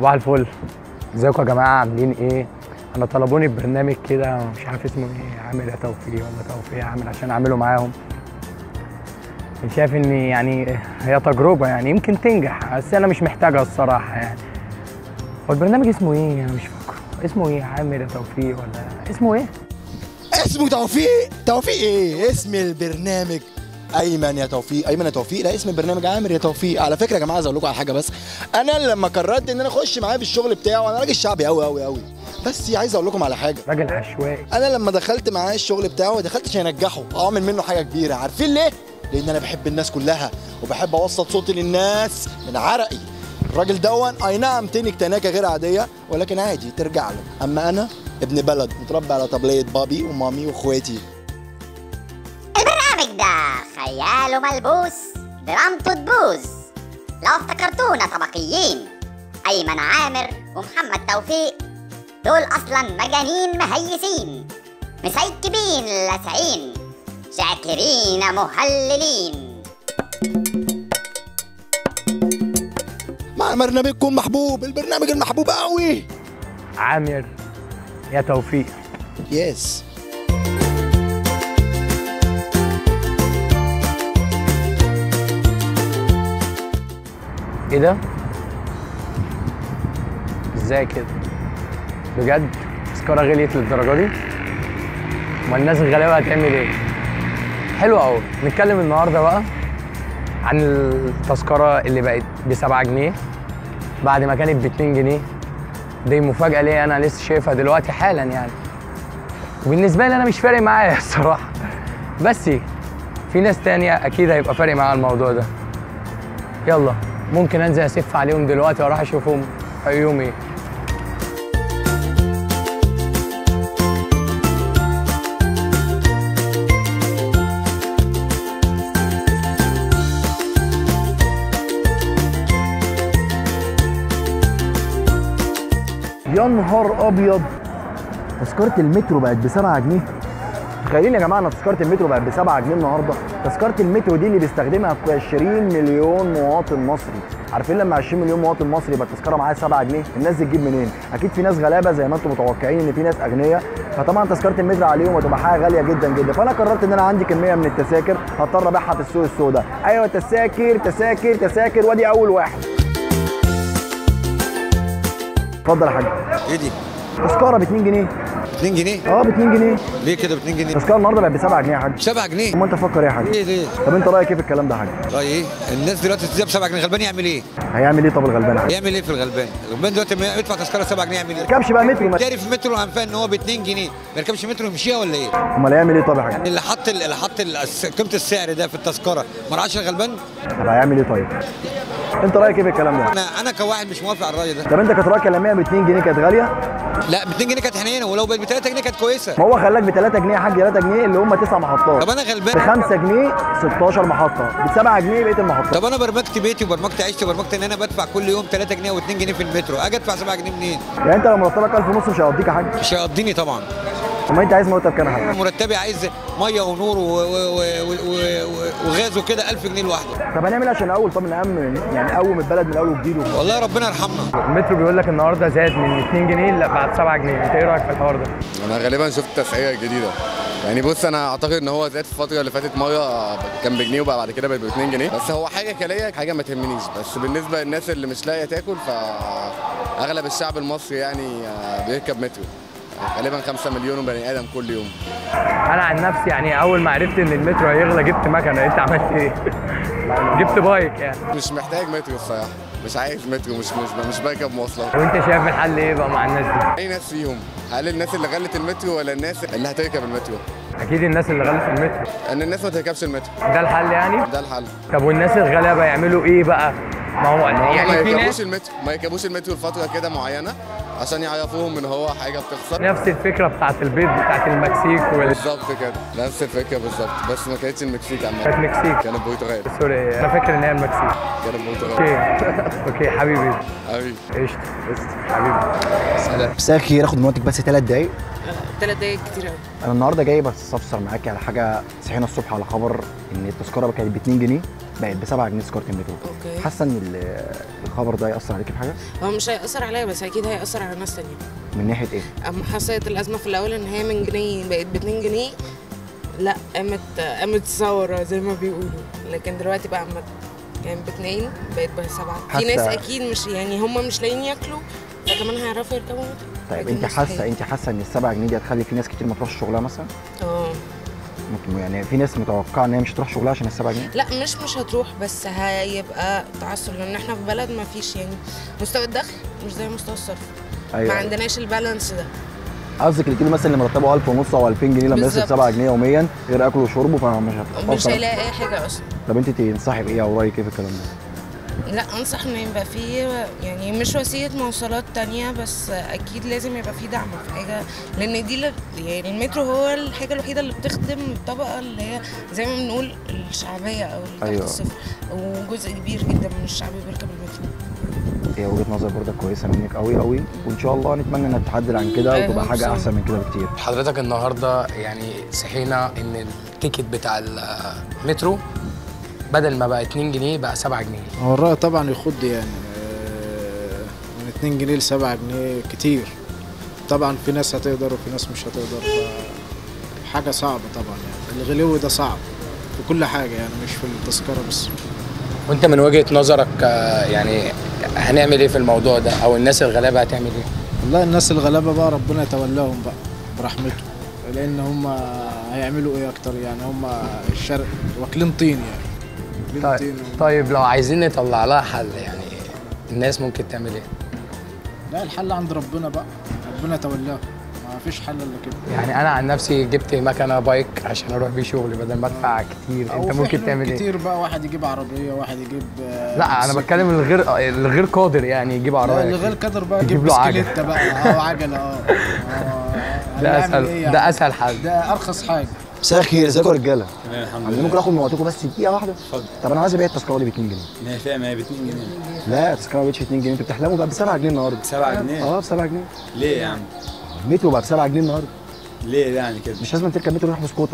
صباح الفل ازيكم يا جماعه عاملين ايه انا طلبوني ببرنامج كده مش عارف اسمه ايه عامر يا توفيق ولا توفيق يا عامر عشان اعمله معاهم شايف ان يعني هي تجربه يعني يمكن تنجح بس انا مش محتاجها الصراحه يعني هو البرنامج اسمه ايه انا مش فاكره اسمه ايه عامر يا توفيق ولا اسمه ايه اسمه توفيق توفيق ايه اسم البرنامج ايمن يا توفيق ايمن يا توفيق لا اسم البرنامج عامر يا توفيق على فكره يا جماعه عايز اقول لكم على حاجه بس انا لما قررت ان انا اخش معاه في الشغل بتاعه انا راجل شعبي قوي قوي قوي بس عايز اقول لكم على حاجه راجل عشوائي انا لما دخلت معاه الشغل بتاعه دخلت عشان انجحه اعمل منه حاجه كبيره عارفين ليه لان انا بحب الناس كلها وبحب اوصل صوتي للناس من عرقي الراجل دون اي نعم تنك تناكه غير عاديه ولكن عادي ترجع له اما انا ابن بلد متربي على طبليه بابي ومامي واخواتي البرنامج ده خياله ملبوس درامته تبوظ لو افتكرتونا طبقيين أيمن عامر ومحمد توفيق دول أصلا مجانين مهيسين مسيكبين لاسعين شاكرين مهللين مع برنامجكم محبوب البرنامج المحبوب قوي عامر يا توفيق يس ايه ده؟ ازاي كده؟ بجد؟ تذكرة غليت للدرجة دي؟ امال الناس الغلابة هتعمل ايه؟ حلو قوي نتكلم النهارده بقى عن التذكرة اللي بقت ب 7 جنيه بعد ما كانت ب 2 جنيه دي مفاجأة ليا أنا لسه شايفها دلوقتي حالا يعني وبالنسبة لي أنا مش فارق معايا الصراحة بس في ناس تانية أكيد هيبقى فارق معاها الموضوع ده يلا ممكن انزل اسف عليهم دلوقتي واروح اشوفهم رأيهم ايه يا نهار ابيض تذكره المترو بقت ب 7 جنيه تخيلين يا جماعه ان تذكره المترو بقت ب 7 جنيه النهارده تذكره المترو دي اللي بيستخدمها في 20 مليون مواطن مصري عارفين لما 20 مليون مواطن مصري يبقى التذكره معاها 7 جنيه الناس دي تجيب منين اكيد في ناس غلابه زي ما انتم متوقعين ان في ناس اغنياء فطبعا تذكره المترو عليهم هتبقى حاجه غاليه جدا جدا فانا قررت ان انا عندي كميه من التذاكر هضطر ابيعها في السوق السوداء ايوه تذاكر تذاكر تذاكر وادي اول واحد اتفضل يا حاج ايه دي؟ تذكره ب 2 جنيه 2 جنيه؟ اه ب 2 جنيه ليه كده ب 2 جنيه؟ التذكره النهارده بقت ب 7 جنيه يا حاج 7 جنيه امال انت تفكر ايه يا حاج ليه ليه؟ طب انت رايك ايه في الكلام ده يا حاج طيب ايه؟ الناس دلوقتي تديها ب 7 جنيه غلبان يعمل ايه؟ هيعمل ايه طب الغلبان يا حاج يعمل ايه في الغلبان؟ الغلبان دلوقتي لما يدفع تذكره 7 جنيه يعمل ايه؟ ما يركبش بقى مترو ما- تعرف مترو انفان ان هو ب 2 جنيه ما يركبش مترو يمشيها ولا ايه؟ امال هيعمل ايه طب يا حاج اللي حط اللي حط الس- قيمه السعر ده في التذكره ما رعاش الغلبان؟ طب هيعمل ايه طيب انت رايك ايه في الكلام ده انا انا كواحد مش موافق على الراي ده طب انت كانت رايك لما هي ب 2 جنيه كانت غاليه لا ب 2 جنيه كانت حنينه ولو بقت ب 3 جنيه كانت كويسه ما هو خلاك ب 3 جنيه يا حاج 3 جنيه اللي هم 9 محطات طب انا ب غلبان 5 جنيه 16 محطه ب 7 جنيه بقيه المحطات طب انا برمجت بيتي وبرمجت عيشتي وبرمجت ان انا بدفع كل يوم 3 جنيه و2 جنيه في المترو اجي ادفع 7 جنيه منين؟ يعني انت لو مرتبك 1000 ونص مش هيقضيك يا حاج مش هيقضيني طبعا امال انت عايز مرتب كام يا حاج مرتبي عايز ميه ونور و- و- و- و- و- وغاز وكده 1000 جنيه لوحده طب هنعمل ايه عشان الاول طب نأمن يعني نقوم البلد من الاول وجديد والله ربنا يرحمنا المترو بيقول لك النهارده زاد من 2 جنيه لا بعد 7 جنيه انت ايه رايك في الحوار ده انا غالبا شفت تسعيره جديده يعني بص انا اعتقد ان هو زاد في الفتره اللي فاتت مره كان بجنيه وبقى بعد كده بقت ب 2 جنيه بس هو حاجه كليه حاجه ما تهمنيش بس بالنسبه للناس اللي مش لاقيه تاكل فاغلب الشعب المصري يعني آه، بيركب مترو غالبا 5 مليون بني ادم كل يوم انا عن نفسي يعني اول ما عرفت ان المترو هيغلى جبت مكنه انت عملت ايه جبت بايك يعني مش محتاج مترو الصراحه مش عايز مترو مش مش مش بركب مواصلات وانت شايف الحل ايه بقى مع الناس دي اي ناس فيهم هل الناس اللي غلت المترو ولا الناس اللي هتركب المترو اكيد الناس اللي غلت المترو ان الناس ما تركبش المترو ده الحل يعني ده الحل طب والناس الغلابه يعملوا ايه بقى ما هو هم ما يعني في يركبوش ناس المترو ما يركبوش المترو لفتره كده معينه عشان يعرفوهم ان هو حاجه بتخسر نفس الفكره بتاعت البيض بتاعت المكسيك وال بالظبط كده نفس الفكره بالظبط بس ما كانتش المكسيك كانت عامه مكسيك كانت برتغال سوري انا فاكر ان هي المكسيك كانت برتغال اوكي اوكي حبيبي حبيبي قشطه قشطة. حبيبي مساء الخير اخد من وقتك بس ثلاث دقايق ثلاث دقايق كتير قوي انا النهارده جاي بس استفسر معاكي على حاجه صحينا الصبح على خبر ان التذكره كانت ب 2 جنيه بقت ب 7 جنيه تذكره المترو اوكي حاسه ان ال- الخبر ده ياثر عليك في حاجه هو مش هيأثر عليا بس اكيد هيأثر على ناس تانية من ناحيه ايه اما حصلت الازمه في الاول ان هي من جنيه بقت ب 2 جنيه لا قامت قامت ثوره زي ما بيقولوا لكن دلوقتي بقى اما كان ب 2 بقت ب 7 في ناس حاسة- اكيد مش يعني هم مش لاقيين ياكلوا فكمان هيعرفوا يركبوا مترو طيب لكن انت مستحيل. حاسه انت حاسه ان ال 7 جنيه دي هتخلي في ناس كتير ما تروحش شغلها مثلا اه ممكن- يعني في ناس متوقعه ان هي مش هتروح شغلها عشان ال 7 جنيه لا مش مش هتروح بس هيبقى تعثر لان احنا في بلد ما فيش يعني مستوى الدخل مش زي مستوى الصرف ما ايوه عندناش البالانس ده قصدك الكيلو مثلا اللي مرتبه 1000 ونص او 2000 جنيه لما يصرف بالظبط. 7 جنيه يوميا غير اكل وشرب فمش هتوفر مش هيلاقي اي حاجه اصلا طب انت تنصحي بايه او رايك ايه في الكلام ده؟ لا انصح ان يبقى في يعني مش وسيله مواصلات تانية بس اكيد لازم يبقى في دعم في حاجه لان دي اللي يعني المترو هو الحاجه الوحيده اللي بتخدم الطبقه اللي هي زي ما بنقول الشعبيه او اللي تحت أيوة. الصفر وجزء كبير جدا من الشعب بيركب المترو هي وجهه نظر برضك كويسه منك قوي قوي وان شاء الله نتمنى انها تتعدل عن كده I وتبقى hope حاجه so. احسن من كده بكتير حضرتك النهارده يعني صحينا ان التيكت بتاع المترو بدل ما بقى 2 جنيه بقى 7 جنيه هو الرأي طبعا يخض يعني آه، من 2 جنيه ل 7 جنيه كتير طبعا في ناس هتقدر وفي ناس مش هتقدر ف- حاجة صعبة طبعا يعني الغلو ده صعب في كل حاجة يعني مش في التذكرة بس وانت من وجهه نظرك آه، يعني هنعمل ايه في الموضوع ده او الناس الغلابه هتعمل ايه والله الناس الغلابة بقى ربنا يتولاهم بقى برحمته لأن هم هيعملوا إيه أكتر يعني هم الشرق واكلين طين يعني واكلين طيب, طين طيب لو عايزين نطلع لها حل يعني الناس ممكن تعمل ايه لا الحل عند ربنا بقى ربنا يتولاهم ما فيش حل إلا كده يعني انا عن نفسي جبت مكنه بايك عشان اروح بيه شغلي بدل ما ادفع كتير أو انت في ممكن حلول تعمل ايه كتير بقى واحد يجيب عربية واحد يجيب آه، لا انا موتوسيكل. بتكلم الغير الغير قادر يعني يجيب لا عربيه اللي غير أكيد. قدر بقى يجيب يجيب له عجلة. بسكليتة بقى اه عجلة اه آه، ده هنعمل اسهل إيه ده يعني؟ اسهل حل ده أرخص حاجة مساء الخير ازيكم يا رجاله تمام الحمد عندي لله ممكن اخد من وقتكم بس دقيقه واحده اتفضل طب انا عايز ابيع التذكره دي ب 2 جنيه ما هي فيها ما هي ب 2 جنيه لا التذكره ما بقتش 2 جنيه انتوا بتحلموا بقى ب 7 جنيه النهارده 7 جنيه اه ب 7 جنيه ليه يا عم؟ المترو بقى ب 7 جنيه النهارده ليه يعني كده؟ مش لازم تركب مترو تروح بسكوتر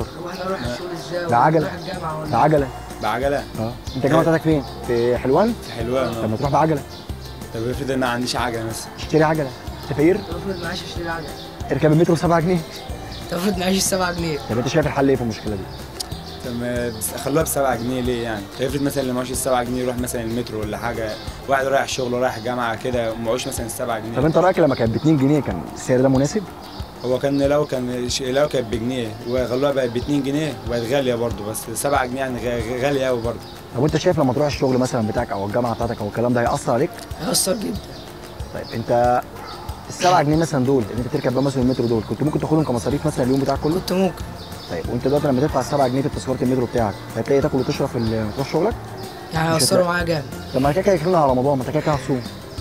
ده عجله ده عجله بعجله؟ اه انت الجامعه بتاعتك فين؟ في حلوان؟ في حلوان طب اه ما تروح بعجله طب افرض انا ما عنديش عجله مثلا اشتري عجله انت فقير؟ المفروض معاش اشتري عجله اركب المترو 7 جنيه المفروض معاش 7 جنيه طب انت شايف الحل ايه في المشكله دي؟ طب ما بس- خلوها ب 7 جنيه ليه يعني؟ طب افرض مثلا اللي معوش ال 7 جنيه يروح مثلا المترو ولا حاجه واحد رايح الشغل ورايح الجامعه كده ومعوش مثلا ال 7 طب جنيه انت رايك لما كانت ب 2 جنيه كان السعر ده مناسب؟ هو كان لو كان ش- لو كانت بجنيه وخلوها بقت ب 2 جنيه وبقت غاليه برضه بس 7 جنيه يعني غ- غاليه قوي برضه طب وانت شايف لما تروح الشغل مثلا بتاعك او الجامعه بتاعتك او الكلام ده هيأثر عليك؟ هيأثر جدا طيب انت السبعة جنيه مثلا دول اللي انت تركب بقى مثلا المترو دول كنت ممكن تاخدهم كمصاريف مثلا اليوم بتاعك كله؟ كنت ممكن طيب وانت دلوقتي لما تدفع السبعة جنيه في تذكره المترو بتاعك هتلاقي تاكل وتشرب في ال- تروح شغلك؟ يعني مش هيأثروا هتلاقي. معايا جامد طب ما كده كده داخلين على رمضان ما انت كده كده هتصوم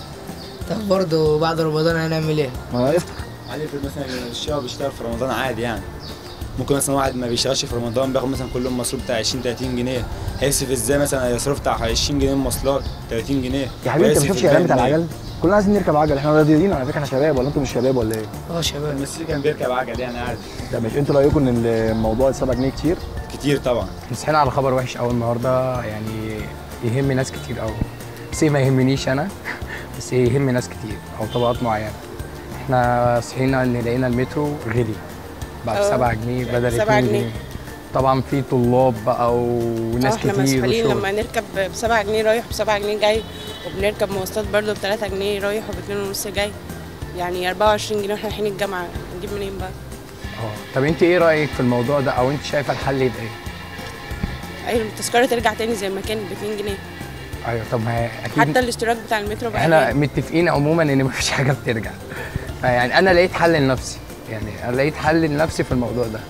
طب برضه بعد رمضان هنعمل ايه؟ ما افطر عادي افرض مثلا الشباب بيشتغل في رمضان عادي يعني ممكن مثلا واحد ما بيشتغلش في رمضان بياخد مثلا كل يوم مصروف بتاع 20 30 جنيه هيصرف ازاي مثلا هيصرف بتاع 20 جنيه مواصلات 30 جنيه يا حبيبي انت ما ويصرف شفتش الاعلان بتاع الباقي العجل؟ كلنا عايزين نركب عجل احنا رياضيين على فكره احنا شباب ولا انتم مش شباب ولا ايه؟ اه شباب الممثل كان بيركب عجل يعني عادي طب مش انتوا رايكم ان الموضوع السبعة جنيه كتير؟ كتير طبعا صحينا على خبر وحش قوي النهارده يعني يهم ناس كتير قوي بس إيه ما يهمنيش انا بس يهم ناس كتير او طبقات معينه احنا صحينا ان لقينا المترو غلي بقى ب اه. 7 جنيه بدل 7 2 جنيه. جنيه طبعا في طلاب بقى وناس اه احنا كتير مسؤولين وشغل. لما نركب ب 7 جنيه رايح ب 7 جنيه جاي وبنركب مواصلات برضه ب 3 جنيه رايح وب 2 ونص جاي يعني 24 جنيه واحنا رايحين الجامعه نجيب منين بقى؟ اه طب انت ايه رايك في الموضوع ده او انت شايفه الحل يبقى ايه؟ ايوه التذكره ترجع تاني زي ما كانت ب 2 جنيه ايوه طب ما هي اكيد حتى الاشتراك بتاع المترو بقى احنا غالي. متفقين عموما ان مفيش حاجه بترجع يعني انا لقيت حل لنفسي يعني انا لقيت حل لنفسي في الموضوع ده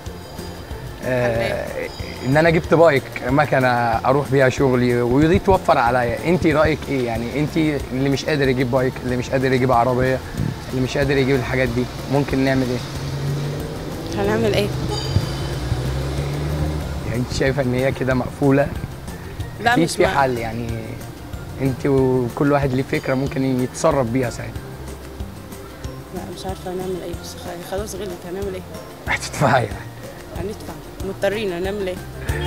آه ان انا جبت بايك مكنه اروح بيها شغلي ودي توفر عليا انت رايك ايه يعني انت اللي مش قادر يجيب بايك اللي مش قادر يجيب عربيه اللي مش قادر يجيب الحاجات دي ممكن نعمل ايه هنعمل ايه؟ يعني انت شايفه ان هي كده مقفوله لا اكيد مش في مع- حل يعني انت وكل واحد ليه فكره ممكن يتصرف بيها ساعتها لا مش عارفه هنعمل ايه بس خ- خلاص غلط هنعمل ايه؟ هتدفعي يعني هندفع مضطرين هنعمل ايه؟